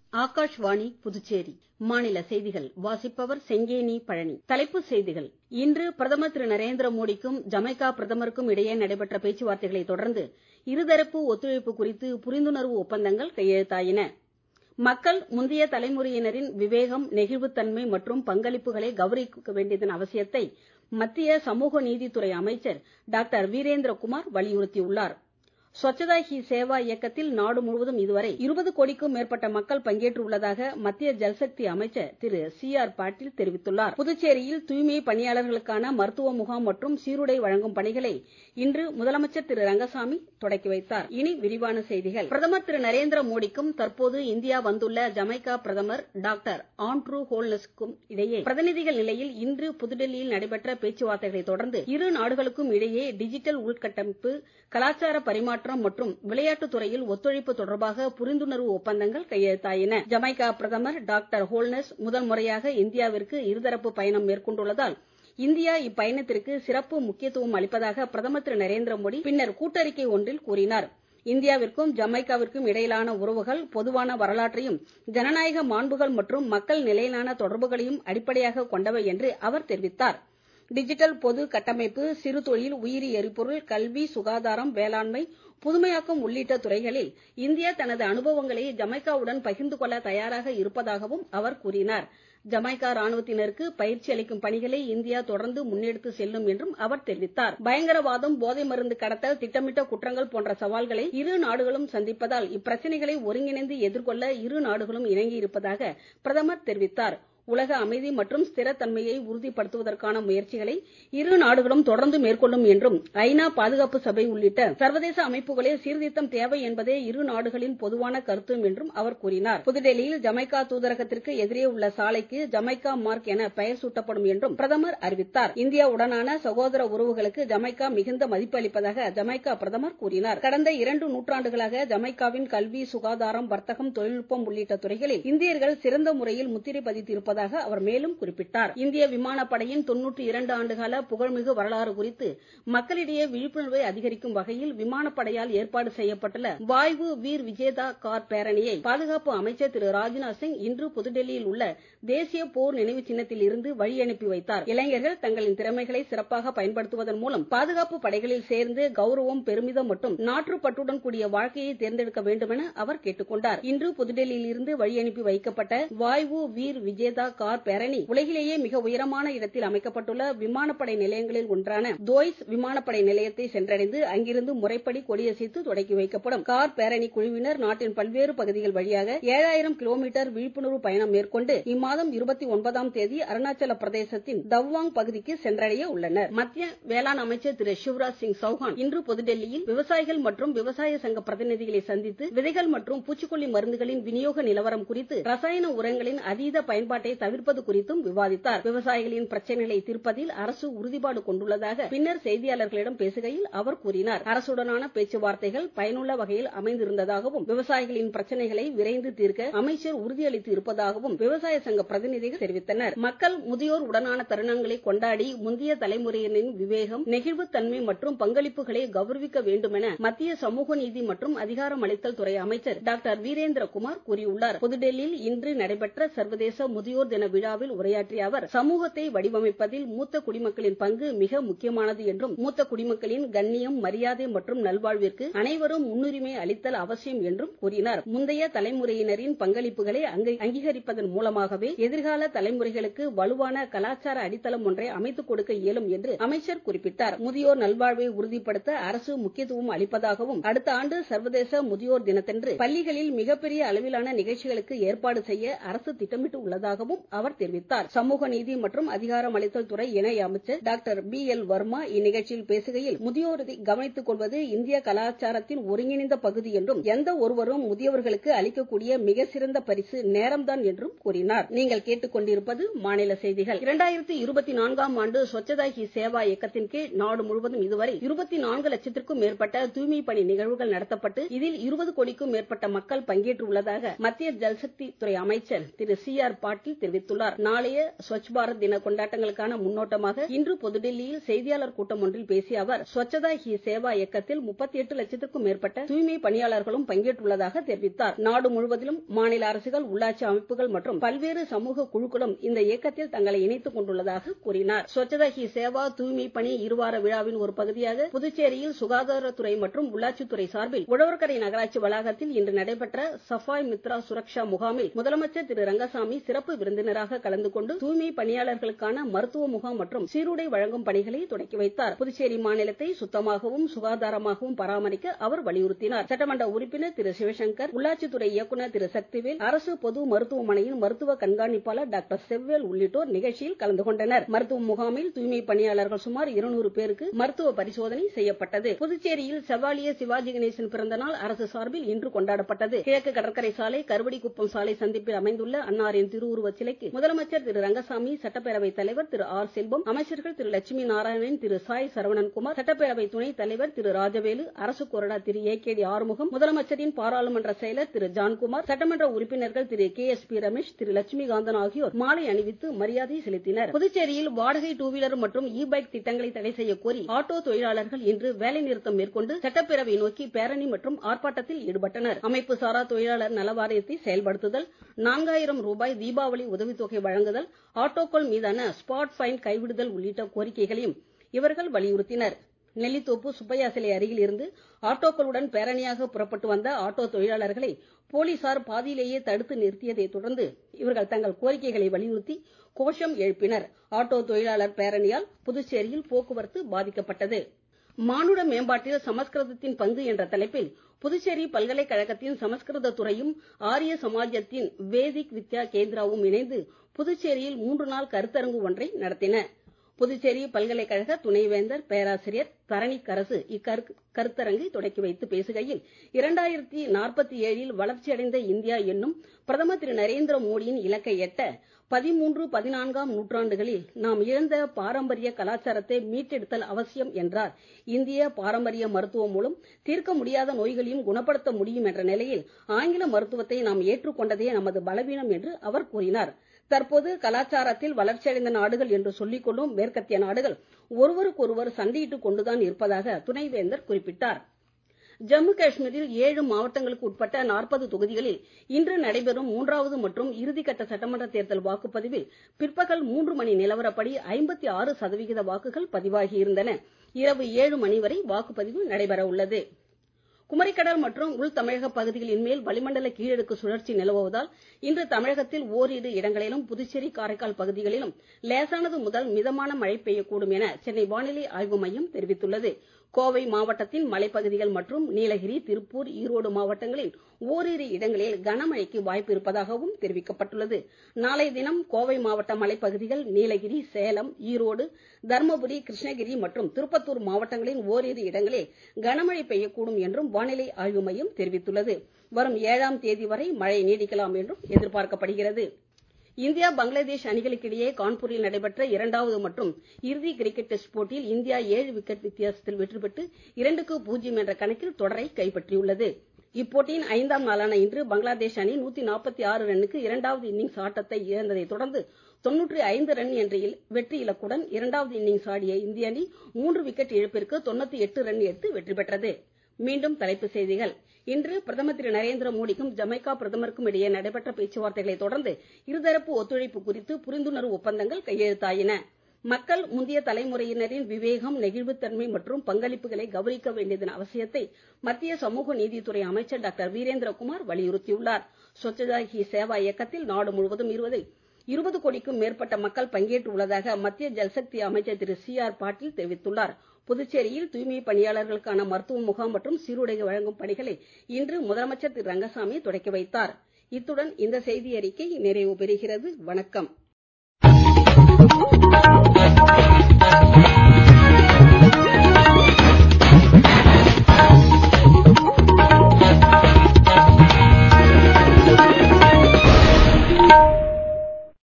ஆகாஷ்வாணி புதுச்சேரி மாநில செய்திகள் வாசிப்பவர் செங்கேனி பழனி தலைப்புச் செய்திகள் இன்று பிரதமர் திரு நரேந்திர மோடிக்கும் ஜமைக்கா பிரதமருக்கும் இடையே நடைபெற்ற பேச்சுவார்த்தைகளை தொடர்ந்து இருதரப்பு ஒத்துழைப்பு குறித்து புரிந்துணர்வு ஒப்பந்தங்கள் கையெழுத்தாயின மக்கள் முந்தைய தலைமுறையினரின் விவேகம் நெகிழ்வுத்தன்மை மற்றும் பங்களிப்புகளை கௌரவிக்க வேண்டியதன் அவசியத்தை மத்திய சமூக நீதித்துறை அமைச்சர் டாக்டர் வீரேந்திரகுமார் வலியுறுத்தியுள்ளார் ஸ்வச்சதா ஹி சேவா இயக்கத்தில் நாடு முழுவதும் இதுவரை இருபது கோடிக்கும் மேற்பட்ட மக்கள் பங்கேற்றுள்ளதாக மத்திய ஜல்சக்தி அமைச்சர் திரு சி ஆர் பாட்டீல் தெரிவித்துள்ளார் புதுச்சேரியில் தூய்மை பணியாளர்களுக்கான மருத்துவ முகாம் மற்றும் சீருடை வழங்கும் பணிகளை இன்று முதலமைச்சர் திரு ரங்கசாமி தொடக்கி வைத்தார் இனி விரிவான செய்திகள் பிரதமர் திரு நரேந்திர மோடிக்கும் தற்போது இந்தியா வந்துள்ள ஜமைக்கா பிரதமர் டாக்டர் ஆண்ட்ரூ ஹோல்னஸுக்கும் இடையே பிரதிநிதிகள் நிலையில் இன்று புதுடெல்லியில் நடைபெற்ற பேச்சுவார்த்தைகளை தொடர்ந்து இரு நாடுகளுக்கும் இடையே டிஜிட்டல் உள்கட்டமைப்பு கலாச்சார பரிமாற்றம் மற்றும் விளையாட்டுத் துறையில் ஒத்துழைப்பு தொடர்பாக புரிந்துணர்வு ஒப்பந்தங்கள் கையெழுத்தாயின ஜமைக்கா பிரதமர் டாக்டர் ஹோல்னஸ் முதல் முறையாக இந்தியாவிற்கு இருதரப்பு பயணம் மேற்கொண்டுள்ளதால் இந்தியா இப்பயணத்திற்கு சிறப்பு முக்கியத்துவம் அளிப்பதாக பிரதமர் திரு நரேந்திர மோடி பின்னர் கூட்டறிக்கை ஒன்றில் கூறினார் இந்தியாவிற்கும் ஜமைக்காவிற்கும் இடையிலான உறவுகள் பொதுவான வரலாற்றையும் ஜனநாயக மாண்புகள் மற்றும் மக்கள் நிலையிலான தொடர்புகளையும் அடிப்படையாக கொண்டவை என்று அவர் தெரிவித்தார் டிஜிட்டல் பொது கட்டமைப்பு சிறு தொழில் உயிரி எரிபொருள் கல்வி சுகாதாரம் வேளாண்மை புதுமையாக்கம் உள்ளிட்ட துறைகளில் இந்தியா தனது அனுபவங்களை ஜமைக்காவுடன் பகிர்ந்து கொள்ள தயாராக இருப்பதாகவும் அவர் கூறினார் ஜமைக்கா ராணுவத்தினருக்கு பயிற்சி அளிக்கும் பணிகளை இந்தியா தொடர்ந்து முன்னெடுத்து செல்லும் என்றும் அவர் தெரிவித்தார் பயங்கரவாதம் போதை மருந்து கடத்தல் திட்டமிட்ட குற்றங்கள் போன்ற சவால்களை இரு நாடுகளும் சந்திப்பதால் இப்பிரச்சனைகளை ஒருங்கிணைந்து எதிர்கொள்ள இரு நாடுகளும் இணங்கியிருப்பதாக பிரதமர் தெரிவித்தார் உலக அமைதி மற்றும் ஸ்திரத்தன்மையை உறுதிப்படுத்துவதற்கான முயற்சிகளை இரு நாடுகளும் தொடர்ந்து மேற்கொள்ளும் என்றும் ஐநா பாதுகாப்பு சபை உள்ளிட்ட சர்வதேச அமைப்புகளில் சீர்திருத்தம் தேவை என்பதே இரு நாடுகளின் பொதுவான கருத்தும் என்றும் அவர் கூறினார் புதுடெல்லியில் ஜமைக்கா தூதரகத்திற்கு எதிரே உள்ள சாலைக்கு ஜமைக்கா மார்க் என பெயர் சூட்டப்படும் என்றும் பிரதமர் அறிவித்தார் இந்தியாவுடனான சகோதர உறவுகளுக்கு ஜமைக்கா மிகுந்த மதிப்பு அளிப்பதாக ஜமைக்கா பிரதமர் கூறினார் கடந்த இரண்டு நூற்றாண்டுகளாக ஜமைக்காவின் கல்வி சுகாதாரம் வர்த்தகம் தொழில்நுட்பம் உள்ளிட்ட துறைகளில் இந்தியர்கள் சிறந்த முறையில் முத்திரை பதித்திருப்பதாக இருப்பதாக அவர் மேலும் குறிப்பிட்டார் இந்திய விமானப்படையின் தொன்னூற்றி இரண்டு ஆண்டுகால புகழ்மிகு வரலாறு குறித்து மக்களிடையே விழிப்புணர்வை அதிகரிக்கும் வகையில் விமானப்படையால் ஏற்பாடு செய்யப்பட்டுள்ள வாய்வு வீர் விஜேதா கார் பேரணியை பாதுகாப்பு அமைச்சர் திரு ராஜ்நாத் சிங் இன்று புதுடெல்லியில் உள்ள தேசிய போர் நினைவு சின்னத்தில் இருந்து வழி அனுப்பி வைத்தார் இளைஞர்கள் தங்களின் திறமைகளை சிறப்பாக பயன்படுத்துவதன் மூலம் பாதுகாப்பு படைகளில் சேர்ந்து கௌரவம் பெருமிதம் மற்றும் நாற்றுப்பட்டுடன் கூடிய வாழ்க்கையை தேர்ந்தெடுக்க வேண்டும் என அவர் கேட்டுக் கொண்டார் இன்று புதுடெல்லியில் இருந்து வழி அனுப்பி வைக்கப்பட்ட வாய்வு வீர் விஜேதா கார் பேரணி உலகிலேயே மிக உயரமான இடத்தில் அமைக்கப்பட்டுள்ள விமானப்படை நிலையங்களில் ஒன்றான தோய்ஸ் விமானப்படை நிலையத்தை சென்றடைந்து அங்கிருந்து முறைப்படி கொடியசைத்து தொடக்கி வைக்கப்படும் கார் பேரணி குழுவினர் நாட்டின் பல்வேறு பகுதிகள் வழியாக ஏழாயிரம் கிலோமீட்டர் விழிப்புணர்வு பயணம் மேற்கொண்டு இம்மாதம் இருபத்தி ஒன்பதாம் தேதி அருணாச்சல பிரதேசத்தின் தவ்வாங் பகுதிக்கு சென்றடைய உள்ளனர் மத்திய வேளாண் அமைச்சர் திரு சிவராஜ் சிங் சௌஹான் இன்று புதுடெல்லியில் விவசாயிகள் மற்றும் விவசாய சங்க பிரதிநிதிகளை சந்தித்து விதைகள் மற்றும் பூச்சிக்கொல்லி மருந்துகளின் விநியோக நிலவரம் குறித்து ரசாயன உரங்களின் அதீத பயன்பாட்டை தவிர்ப்பது குறித்தும் விவாதித்தார் விவசாயிகளின் பிரச்சனைகளை தீர்ப்பதில் அரசு உறுதிப்பாடு கொண்டுள்ளதாக பின்னர் செய்தியாளர்களிடம் பேசுகையில் அவர் கூறினார் அரசுடனான பேச்சுவார்த்தைகள் பயனுள்ள வகையில் அமைந்திருந்ததாகவும் விவசாயிகளின் பிரச்சனைகளை விரைந்து தீர்க்க அமைச்சர் உறுதியளித்து இருப்பதாகவும் விவசாய சங்க பிரதிநிதிகள் தெரிவித்தனர் மக்கள் முதியோர் உடனான தருணங்களை கொண்டாடி முந்தைய தலைமுறையினரின் விவேகம் நெகிழ்வுத்தன்மை மற்றும் பங்களிப்புகளை கௌரவிக்க வேண்டும் என மத்திய சமூக நீதி மற்றும் அதிகாரம் அளித்தல் துறை அமைச்சர் டாக்டர் வீரேந்திரகுமார் கூறியுள்ளார் புதுடெல்லியில் இன்று நடைபெற்ற சர்வதேச முதியோர் தின விழாவில் உரையாற்றிய அவர் சமூகத்தை வடிவமைப்பதில் மூத்த குடிமக்களின் பங்கு மிக முக்கியமானது என்றும் மூத்த குடிமக்களின் கண்ணியம் மரியாதை மற்றும் நல்வாழ்விற்கு அனைவரும் முன்னுரிமை அளித்தல் அவசியம் என்றும் கூறினார் முந்தைய தலைமுறையினரின் பங்களிப்புகளை அங்கீகரிப்பதன் மூலமாகவே எதிர்கால தலைமுறைகளுக்கு வலுவான கலாச்சார அடித்தளம் ஒன்றை அமைத்துக் கொடுக்க இயலும் என்று அமைச்சர் குறிப்பிட்டார் முதியோர் நல்வாழ்வை உறுதிப்படுத்த அரசு முக்கியத்துவம் அளிப்பதாகவும் அடுத்த ஆண்டு சர்வதேச முதியோர் தினத்தன்று பள்ளிகளில் மிகப்பெரிய அளவிலான நிகழ்ச்சிகளுக்கு ஏற்பாடு செய்ய அரசு திட்டமிட்டு உள்ளதாகவும் அவர் தெரிவித்தார் சமூக நீதி மற்றும் அதிகாரம் அளித்தல் துறை இணை அமைச்சர் டாக்டர் பி எல் வர்மா இந்நிகழ்ச்சியில் பேசுகையில் முதியோரை கவனித்துக் கொள்வது இந்திய கலாச்சாரத்தின் ஒருங்கிணைந்த பகுதி என்றும் எந்த ஒருவரும் முதியவர்களுக்கு அளிக்கக்கூடிய மிக சிறந்த பரிசு நேரம்தான் என்றும் கூறினார் நீங்கள் கேட்டுக் கொண்டிருப்பது மாநில செய்திகள் இரண்டாயிரத்தி இருபத்தி நான்காம் ஆண்டு ஸ்வச்சதா ஹி சேவா இயக்கத்தின் கீழ் நாடு முழுவதும் இதுவரை இருபத்தி நான்கு லட்சத்திற்கும் மேற்பட்ட தூய்மை பணி நிகழ்வுகள் நடத்தப்பட்டு இதில் இருபது கோடிக்கும் மேற்பட்ட மக்கள் பங்கேற்றுள்ளதாக மத்திய ஜல்சக்தி துறை அமைச்சர் திரு சி ஆர் பாட்டீல் தெரிவித்துள்ளார் நாளைய ஸ்வச் பாரத் தின கொண்டாட்டங்களுக்கான முன்னோட்டமாக இன்று புதுடெல்லியில் செய்தியாளர் கூட்டம் ஒன்றில் பேசிய அவர் ஸ்வச்சதா ஹி சேவா இயக்கத்தில் முப்பத்தி எட்டு லட்சத்திற்கும் மேற்பட்ட தூய்மை பணியாளர்களும் பங்கேற்றுள்ளதாக தெரிவித்தார் நாடு முழுவதிலும் மாநில அரசுகள் உள்ளாட்சி அமைப்புகள் மற்றும் பல்வேறு சமூக குழுக்களும் இந்த இயக்கத்தில் தங்களை இணைத்துக் கொண்டுள்ளதாக கூறினார் ஸ்வச்சதா ஹி சேவா தூய்மை பணி இருவார விழாவின் ஒரு பகுதியாக புதுச்சேரியில் சுகாதாரத்துறை மற்றும் உள்ளாட்சித்துறை சார்பில் உழவர்கரை நகராட்சி வளாகத்தில் இன்று நடைபெற்ற சஃபாய் மித்ரா சுரக்ஷா முகாமில் முதலமைச்சர் திரு ரங்கசாமி சிறப்பு விருந்தினராக கலந்து கொண்டு தூய்மை பணியாளர்களுக்கான மருத்துவ முகாம் மற்றும் சீருடை வழங்கும் பணிகளை தொடக்கி வைத்தார் புதுச்சேரி மாநிலத்தை சுத்தமாகவும் சுகாதாரமாகவும் பராமரிக்க அவர் வலியுறுத்தினார் சட்டமன்ற உறுப்பினர் திரு சிவசங்கர் உள்ளாட்சித்துறை இயக்குநர் திரு சக்திவேல் அரசு பொது மருத்துவமனையின் மருத்துவ கண்காணிப்பாளர் டாக்டர் செவ்வேல் உள்ளிட்டோர் நிகழ்ச்சியில் கலந்து கொண்டனர் மருத்துவ முகாமில் தூய்மை பணியாளர்கள் சுமார் இருநூறு பேருக்கு மருத்துவ பரிசோதனை செய்யப்பட்டது புதுச்சேரியில் செவாலிய சிவாஜி கணேசன் பிறந்த நாள் அரசு சார்பில் இன்று கொண்டாடப்பட்டது கிழக்கு கடற்கரை சாலை கருவடிக்குப்பம் சாலை சந்திப்பில் அமைந்துள்ள அன்னாரின் திருவுருவச் சிலைக்கு முதலமைச்சர் திரு ரங்கசாமி சட்டப்பேரவைத் தலைவர் திரு ஆர் செல்வம் அமைச்சர்கள் திரு லட்சுமி நாராயணன் திரு சாய் சரவணன்குமார் சட்டப்பேரவை துணைத் தலைவர் திரு ராஜவேலு அரசு கொறடா Thiru A K D Arumugam முதலமைச்சரின் பாராளுமன்ற செயலர் திரு ஜான்குமார் சட்டமன்ற உறுப்பினர்கள் Thiru K S P Ramesh Thiru Lakshmikanthan ஆகியோர் மாலை அணிவித்து மரியாதை செலுத்தினர் புதுச்சேரியில் வாடகை டூ வீலர் மற்றும் இ பைக் திட்டங்களை தடை செய்ய கோரி ஆட்டோ தொழிலாளர்கள் இன்று வேலை நிறுத்தம் மேற்கொண்டு சட்டப்பேரவை நோக்கி பேரணி மற்றும் ஆர்ப்பாட்டத்தில் ஈடுபட்டனர் அமைப்பு சாரா தொழிலாளர் நல வாரியத்தை செயல்படுத்துதல் நான்காயிரம் ரூபாய் தீபாவளி உதவித்தொகை வழங்குதல் ஆட்டோக்கள் மீதான ஸ்பாட் ஃபைன் கைவிடுதல் உள்ளிட்ட கோரிக்கைகளையும் இவர்கள் வலியுறுத்தினர் நெல்லித்தோப்பு சுப்பையா சிலை அருகில் இருந்து ஆட்டோக்களுடன் பேரணியாக புறப்பட்டு வந்த ஆட்டோ தொழிலாளர்களை போலீசார் பாதியிலேயே தடுத்து நிறுத்தியதை தொடர்ந்து இவர்கள் தங்கள் கோரிக்கைகளை வலியுறுத்தி கோஷம் எழுப்பினர் ஆட்டோ தொழிலாளர் பேரணியால் புதுச்சேரியில் போக்குவரத்து பாதிக்கப்பட்டது மானுட மேம்பாட்டில் சமஸ்கிருதத்தின் பங்கு என்ற தலைப்பில் புதுச்சேரி பல்கலைக்கழகத்தின் சமஸ்கிருத துறையும் ஆரிய சமாஜத்தின் வேதிக் வித்யா கேந்திராவும் இணைந்து புதுச்சேரியில் மூன்று நாள் கருத்தரங்கு ஒன்றை நடத்தின புதுச்சேரி பல்கலைக்கழக துணைவேந்தர் பேராசிரியர் தரணிக்கரசு இக்கருத்தரங்கை தொடக்கி வைத்து பேசுகையில் இரண்டாயிரத்தி நாற்பத்தி ஏழில் வளர்ச்சியடைந்த இந்தியா என்னும் பிரதமர் திரு நரேந்திர மோடியின் இலக்கை எட்ட பதிமூன்று பதினான்காம் நூற்றாண்டுகளில் நாம் இழந்த பாரம்பரிய கலாச்சாரத்தை மீட்டெடுத்தல் அவசியம் என்றார் இந்திய பாரம்பரிய மருத்துவம் மூலம் தீர்க்க முடியாத நோய்களையும் குணப்படுத்த முடியும் என்ற நிலையில் ஆங்கில மருத்துவத்தை நாம் ஏற்றுக்கொண்டதே நமது பலவீனம் என்று அவர் கூறினார் தற்போது கலாச்சாரத்தில் வளர்ச்சியடைந்த நாடுகள் என்று சொல்லிக் கொள்ளும் மேற்கத்திய நாடுகள் ஒருவருக்கொருவர் சண்டையிட்டுக் கொண்டுதான் இருப்பதாக துணைவேந்தர் குறிப்பிட்டார் ஜம்மு காஷ்மீரில் ஏழு மாவட்டங்களுக்கு உட்பட்ட நாற்பது தொகுதிகளில் இன்று நடைபெறும் மூன்றாவது மற்றும் இறுதிக்கட்ட சட்டமன்ற தேர்தல் வாக்குப்பதிவில் பிற்பகல் மூன்று மணி நிலவரப்படி ஐம்பத்தி ஆறு சதவிகித வாக்குகள் பதிவாகியிருந்தன இரவு ஏழு மணி வரை வாக்குப்பதிவு நடைபெற உள்ளது குமரிக்கடல் மற்றும் உள் தமிழக பகுதிகளின் மேல் வளிமண்டல கீழடுக்கு சுழற்சி நிலவுவதால் இன்று தமிழகத்தில் ஓரிரு இடங்களிலும் புதுச்சேரி காரைக்கால் பகுதிகளிலும் லேசானது முதல் மிதமான மழை பெய்யக்கூடும் என சென்னை வானிலை ஆய்வு மையம் தெரிவித்துள்ளது கோவை மாவட்டத்தின் மலைப்பகுதிகள் மற்றும் நீலகிரி திருப்பூர் ஈரோடு மாவட்டங்களில் ஓரிரு இடங்களில் கனமழைக்கு வாய்ப்பு இருப்பதாகவும் தெரிவிக்கப்பட்டுள்ளது நாளைய தினம் கோவை மாவட்ட மலைப்பகுதிகள் நீலகிரி சேலம் ஈரோடு தர்மபுரி கிருஷ்ணகிரி மற்றும் திருப்பத்தூர் மாவட்டங்களின் ஓரிரு இடங்களில் கனமழை பெய்யக்கூடும் என்றும் வானிலை ஆய்வு மையம் தெரிவித்துள்ளது வரும் ஏழாம் தேதி வரை மழை நீடிக்கலாம் என்றும் எதிர்பார்க்கப்படுகிறது இந்தியா பங்களாதேஷ் அணிகளுக்கிடையே கான்பூரில் நடைபெற்ற இரண்டாவது மற்றும் இறுதி கிரிக்கெட் டெஸ்ட் போட்டியில் இந்தியா ஏழு விக்கெட் வித்தியாசத்தில் வெற்றி பெற்று இரண்டுக்கு பூஜ்ஜியம் என்ற கணக்கில் தொடரை கைப்பற்றியுள்ளது இப்போட்டியின் ஐந்தாம் நாளான இன்று பங்களாதேஷ் அணி நூத்தி நாற்பத்தி ஆறு ரன்னுக்கு இரண்டாவது இன்னிங்ஸ் ஆட்டத்தை இழந்ததை தொடர்ந்து தொன்னூற்றி ஐந்து ரன் என்ற வெற்றி இலக்குடன் இரண்டாவது இன்னிங்ஸ் ஆடிய இந்திய அணி மூன்று விக்கெட் இழப்பிற்கு தொண்ணூத்தி எட்டு ரன் எடுத்து வெற்றி பெற்றது மீண்டும் தலைப்புச் செய்திகள் இன்று பிரதமர் திரு நரேந்திர மோடிக்கும் ஜமைக்கா பிரதமருக்கும் இடையே நடைபெற்ற பேச்சுவார்த்தைகளை தொடர்ந்து இருதரப்பு ஒத்துழைப்பு குறித்து புரிந்துணர்வு ஒப்பந்தங்கள் கையெழுத்தாயின மக்கள் முந்தைய தலைமுறையினரின் விவேகம் நெகிழ்வுத்தன்மை மற்றும் பங்களிப்புகளை கௌரவிக்க வேண்டியதன் அவசியத்தை மத்திய சமூக நீதித்துறை அமைச்சர் டாக்டர் வீரேந்திரகுமார் வலியுறுத்தியுள்ளார் ஸ்வச்சதா ஹி சேவா இயக்கத்தில் நாடு முழுவதும் இருபது இருபது கோடிக்கும் மேற்பட்ட மக்கள் பங்கேற்றுள்ளதாக மத்திய ஜல்சக்தி அமைச்சர் திரு சி ஆர் பாட்டீல் தெரிவித்துள்ளார் புதுச்சேரியில் தூய்மை பணியாளர்களுக்கான மருத்துவ முகாம் மற்றும் சீருடை வழங்கும் பணிகளை இன்று முதலமைச்சர் திரு ரங்கசாமி தொடக்கி வைத்தார் இத்துடன் இந்த செய்தி அறிக்கை நிறைவு பெறுகிறது வணக்கம்